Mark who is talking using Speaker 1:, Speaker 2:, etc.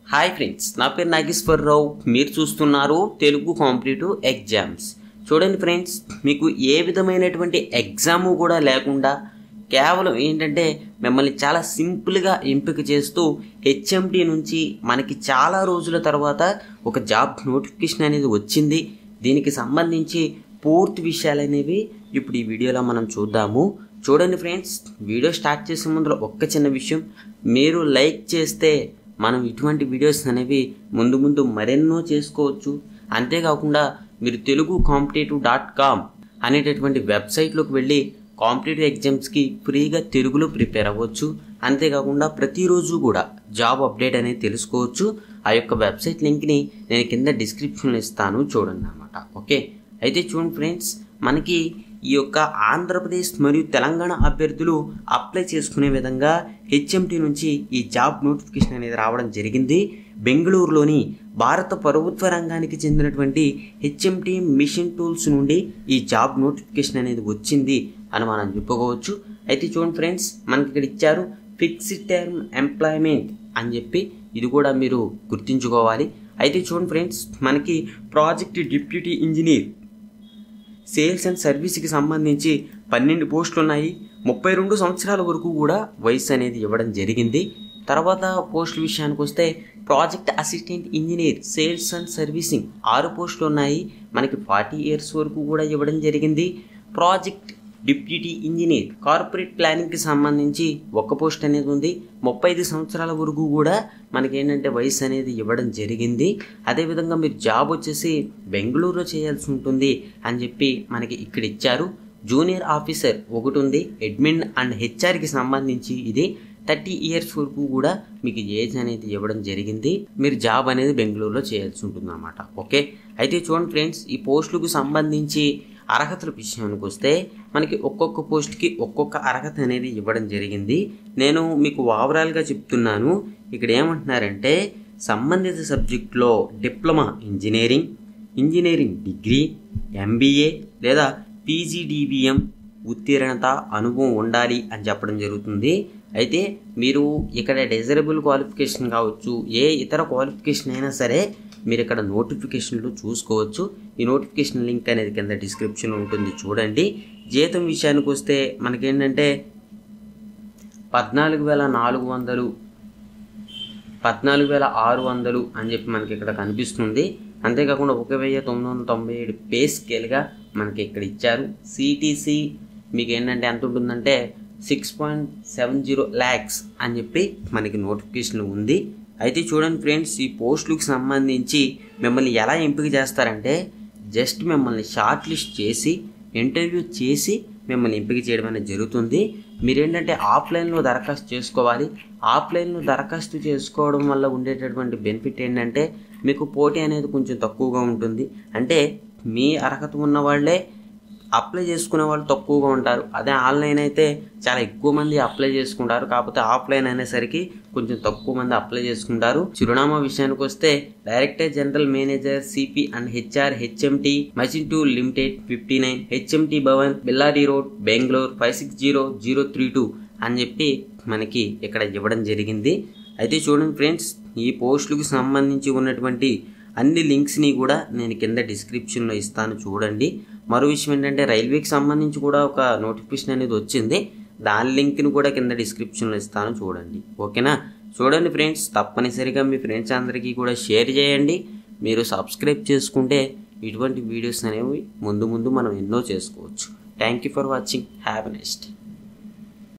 Speaker 1: hi friends నా పేరు నాగేశ్వరరావు మీరు చూస్తున్నారు తెలుగు కాంపిటేటివ్ ఎగ్జామ్స్ చూడండి ఫ్రెండ్స్ మీకు ఏ విధమైనటువంటి ఎగ్జాము కూడా లేకుండా కేవలం ఏంటంటే మిమ్మల్ని చాలా సింపుల్గా ఎంపిక చేస్తూ హెచ్ఎండి నుంచి మనకి చాలా రోజుల తర్వాత ఒక జాబ్ నోటిఫికేషన్ అనేది వచ్చింది దీనికి సంబంధించి పూర్తి విషయాలు అనేవి ఇప్పుడు ఈ వీడియోలో మనం చూద్దాము చూడండి ఫ్రెండ్స్ వీడియో స్టార్ట్ చేసే ముందు ఒక్క చిన్న విషయం మీరు లైక్ చేస్తే మనం ఇటువంటి వీడియోస్ అనేవి ముందు ముందు మరెన్నో చేసుకోవచ్చు అంతేకాకుండా మీరు తెలుగు కాంపిటేటివ్ డాట్ కామ్ అనేటటువంటి వెబ్సైట్లోకి వెళ్ళి కాంపిటేటివ్ ఎగ్జామ్స్కి ఫ్రీగా తెలుగులో ప్రిపేర్ అవ్వచ్చు అంతేకాకుండా ప్రతిరోజు కూడా జాబ్ అప్డేట్ అనేది తెలుసుకోవచ్చు ఆ యొక్క వెబ్సైట్ లింక్ని నేను కింద డిస్క్రిప్షన్లో ఇస్తాను చూడండి అనమాట ఓకే అయితే చూడండి ఫ్రెండ్స్ మనకి ఈ యొక్క ఆంధ్రప్రదేశ్ మరియు తెలంగాణ అభ్యర్థులు అప్లై చేసుకునే విధంగా హెచ్ఎంటి నుంచి ఈ జాబ్ నోటిఫికేషన్ అనేది రావడం జరిగింది బెంగళూరులోని భారత ప్రభుత్వ రంగానికి చెందినటువంటి హెచ్ఎంటి మిషన్ టూల్స్ నుండి ఈ జాబ్ నోటిఫికేషన్ అనేది వచ్చింది అని మనం చెప్పుకోవచ్చు అయితే చూడండి ఫ్రెండ్స్ మనకి ఇక్కడ ఇచ్చారు ఫిక్స్డ్ టర్మ్ ఎంప్లాయ్మెంట్ అని చెప్పి ఇది కూడా మీరు గుర్తుంచుకోవాలి అయితే చూడండి ఫ్రెండ్స్ మనకి project deputy engineer sales and సర్వీస్కి సంబంధించి పన్నెండు పోస్టులు ఉన్నాయి ముప్పై రెండు సంవత్సరాల వరకు కూడా వయసు అనేది ఇవ్వడం జరిగింది తర్వాత పోస్టుల విషయానికి వస్తే project assistant engineer sales and servicing ఆరు పోస్టులు ఉన్నాయి మనకి ఫార్టీ ఇయర్స్ వరకు కూడా ఇవ్వడం జరిగింది ప్రాజెక్ట్ డిప్యూటీ ఇంజనీర్ కార్పొరేట్ ప్లానింగ్కి సంబంధించి ఒక పోస్ట్ అనేది ఉంది ముప్పై ఐదు సంవత్సరాల వరకు కూడా మనకి ఏంటంటే వయసు అనేది ఇవ్వడం జరిగింది అదేవిధంగా మీరు జాబ్ వచ్చేసి బెంగళూరులో చేయాల్సి ఉంటుంది అని చెప్పి మనకి ఇక్కడ ఇచ్చారు జూనియర్ ఆఫీసర్ ఒకటి ఉంది అడ్మిన్ అండ్ హెచ్ఆర్కి సంబంధించి ఇది థర్టీ ఇయర్స్ వరకు కూడా మీకు ఏజ్ అనేది ఇవ్వడం జరిగింది మీరు జాబ్ అనేది బెంగళూరులో చేయాల్సి ఉంటుంది అనమాట ఓకే అయితే చూడండి ఫ్రెండ్స్ ఈ పోస్టులకు సంబంధించి అర్హతల విషయానికి వస్తే మనకి ఒక్కొక్క పోస్ట్కి ఒక్కొక్క అర్హత అనేది ఇవ్వడం జరిగింది నేను మీకు ఓవరాల్గా చెప్తున్నాను ఇక్కడ ఏమంటున్నారంటే సంబంధిత సబ్జెక్టులో diploma engineering engineering degree MBA లేదా పీజీడీబీఎం ఉత్తీర్ణత అనుభవం ఉండాలి అని చెప్పడం జరుగుతుంది అయితే మీరు ఇక్కడ డిజరబుల్ క్వాలిఫికేషన్ కావచ్చు ఏ ఇతర క్వాలిఫికేషన్ అయినా సరే మీరు ఇక్కడ నోటిఫికేషన్లో చూసుకోవచ్చు ఈ నోటిఫికేషన్ లింక్ అనేది కింద డిస్క్రిప్షన్ ఉంటుంది చూడండి జీతం విషయానికి వస్తే మనకేంటంటే పద్నాలుగు వేల నాలుగు వందలు పద్నాలుగు వేల ఆరు వందలు అని చెప్పి మనకి ఇక్కడ కనిపిస్తుంది అంతేకాకుండా ఒక వెయ్యి తొమ్మిది వందల తొంభై ఏడు పే స్కేల్గా మనకి ఇక్కడ ఇచ్చారు సిటీసీ మీకు ఏంటంటే ఎంత ఉంటుందంటే six point seven zero lakhs అని చెప్పి మనకి నోటిఫికేషన్ ఉంది అయితే చూడండి ఫ్రెండ్స్ ఈ పోస్టులకు సంబంధించి మిమ్మల్ని ఎలా ఎంపిక చేస్తారంటే జస్ట్ మిమ్మల్ని షార్ట్ లిస్ట్ చేసి ఇంటర్వ్యూ చేసి మిమ్మల్ని ఎంపిక చేయడం అనేది జరుగుతుంది మీరేంటంటే ఆఫ్లైన్లో దరఖాస్తు చేసుకోవాలి ఆఫ్లైన్లో దరఖాస్తు చేసుకోవడం వల్ల ఉండేటటువంటి బెనిఫిట్ ఏంటంటే మీకు పోటీ అనేది కొంచెం తక్కువగా ఉంటుంది అంటే మీ అర్హత ఉన్న వాళ్ళే అప్లై చేసుకునే వాళ్ళు తక్కువగా ఉంటారు అదే ఆన్లైన్ అయితే చాలా ఎక్కువ మంది అప్లై చేసుకుంటారు కాకపోతే ఆఫ్లైన్ అనేసరికి కొంచెం తక్కువ మంది అప్లై చేసుకుంటారు చిరునామా విషయానికి వస్తే director general manager CP and HR HMT machine టూ limited fifty nine HMT Bhavan Bellary road Bengaluru five six zero zero three two అని చెప్పి మనకి ఇక్కడ ఇవ్వడం జరిగింది అయితే చూడండి ఫ్రెండ్స్ ఈ పోస్టులకు సంబంధించి ఉన్నటువంటి అన్ని లింక్స్ని కూడా నేను కింద డిస్క్రిప్షన్లో ఇస్తాను చూడండి మరో విషయం ఏంటంటే రైల్వేకి సంబంధించి కూడా ఒక నోటిఫికేషన్ అనేది వచ్చింది దాని లింక్ని కూడా కింద డిస్క్రిప్షన్లో ఇస్తాను చూడండి ఓకేనా చూడండి ఫ్రెండ్స్ తప్పనిసరిగా మీ ఫ్రెండ్స్ అందరికీ కూడా షేర్ చేయండి మీరు సబ్స్క్రైబ్ చేసుకుంటే ఇటువంటి వీడియోస్ అనేవి ముందు ముందు మనం ఎన్నో చేసుకోవచ్చు thank you for watching have next